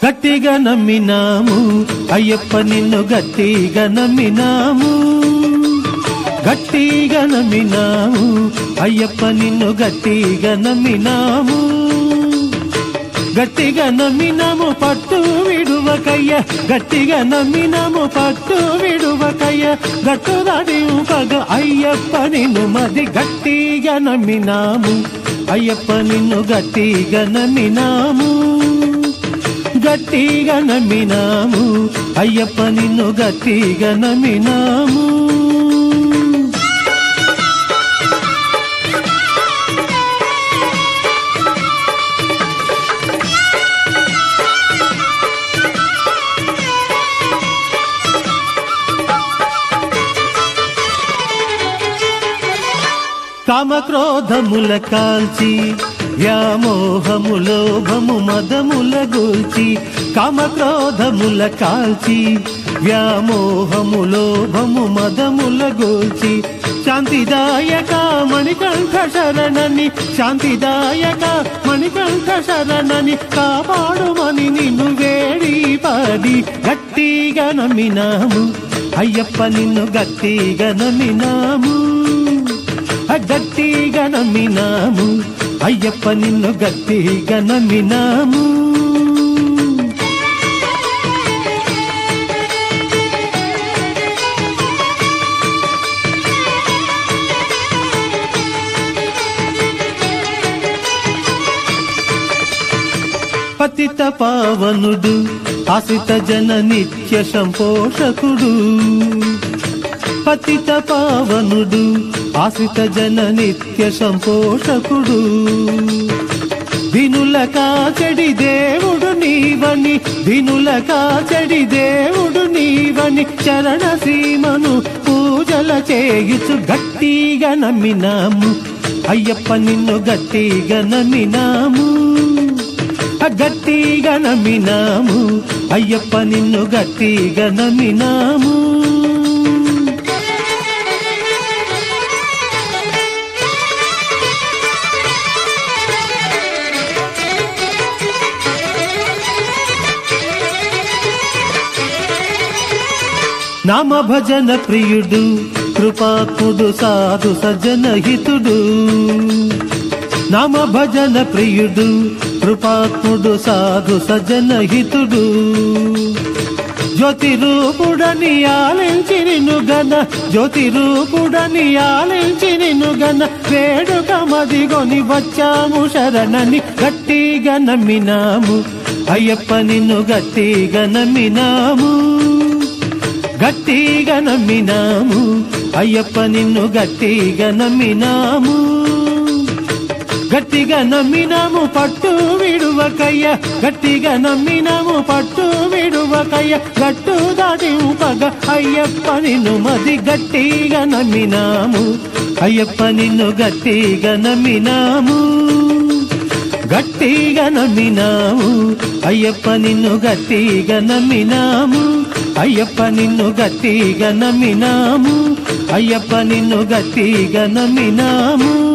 గట్టిగా నమ్మినాము అయ్యప్ప నిన్ను గట్టిగా నమ్మినాము గట్టిగా నమ్మినాము అయ్యప్ప నిన్ను గట్టిగా నమ్మినాము గట్టిగా నమ్మినాము పట్టు విడువకయ్య గట్టిగా నమ్మినాము పట్టు విడువకయ్య గట్టు దాడి పగ అయ్యప్ప నిన్ను మది గట్టిగా నమ్మినాము అయ్యప్ప నిన్ను గట్టిగా నమ్మినాము గట్టిగా నమ్మినాము అయ్యప్ప నిన్ను గట్టిగా నమ్మినాము కామక్రోధముల కాల్చి వ్యామోహములో భము మదముల గూల్చి కామక్రోధముల కాల్చి వ్యామోహములో భము మదముల గూల్చి శాంతిదాయక మణికంఠ శరణని శాంతిదాయక మణికంఠ శరణని కాపాడుమని నిన్ను వేడి పాడి గట్టిగా నమ్మినాము అయ్యప్ప నిన్ను గట్టిగా నమ్మినాము గట్టిగా నమ్మినాము అయ్యప్ప నిన్ను గట్టిగా నమ్మినాము పతిత పావనుడు ఆసిత జన నిత్య సంపోషకుడు పతిత పావనుడు ఆసిత జన నిత్య సంపోషకుడు వినుల కాచడి దేవుడు నీవని వినుల కాచడి దేవుడు నీవని చరణ సీమను పూజల చేయుచు గట్టిగా నమ్మినాము అయ్యప్ప నిన్ను గట్టిగా నమ్మినాము గట్టిగా నమ్మినాము అయ్యప్ప నిన్ను గట్టిగా నమ్మినాము నామ భజన ప్రియుడు కృపాత్ముడు సాధు సజ్జన హితుడు నామ భజన ప్రియుడు కృపాత్ముడు సాధు సజ్జన హితుడు జ్యోతి రూపుడని ఆలించి నిన్ను గన జ్యోతి రూపుడని ఆలించి నిన్ను గన వేడుక మదిగొని వచ్చాము శరణని గట్టిగా నమ్మినాము అయ్యప్ప నిన్ను గట్టిగా నమ్మినాము గట్టిగా నమ్మినాము అయ్యప్ప నిన్ను గట్టిగా నమ్మినాము గట్టిగా నమ్మినాము పట్టు విడువకయ్య గట్టిగా నమ్మినాము పట్టు విడువకయ్య గట్టు దాటి పగ అయ్యప్ప నిన్ను మది గట్టిగా నమ్మినాము అయ్యప్ప నిన్ను గట్టిగా నమ్మినాము గట్టిగా నమ్మినాము అయ్యప్ప నిన్ను గట్టిగా నమ్మినాము అయ్యప్ప నిన్ను గట్టిగా నమ్మినాము అయ్యప్ప నిన్ను గట్టిగా నమ్మినాము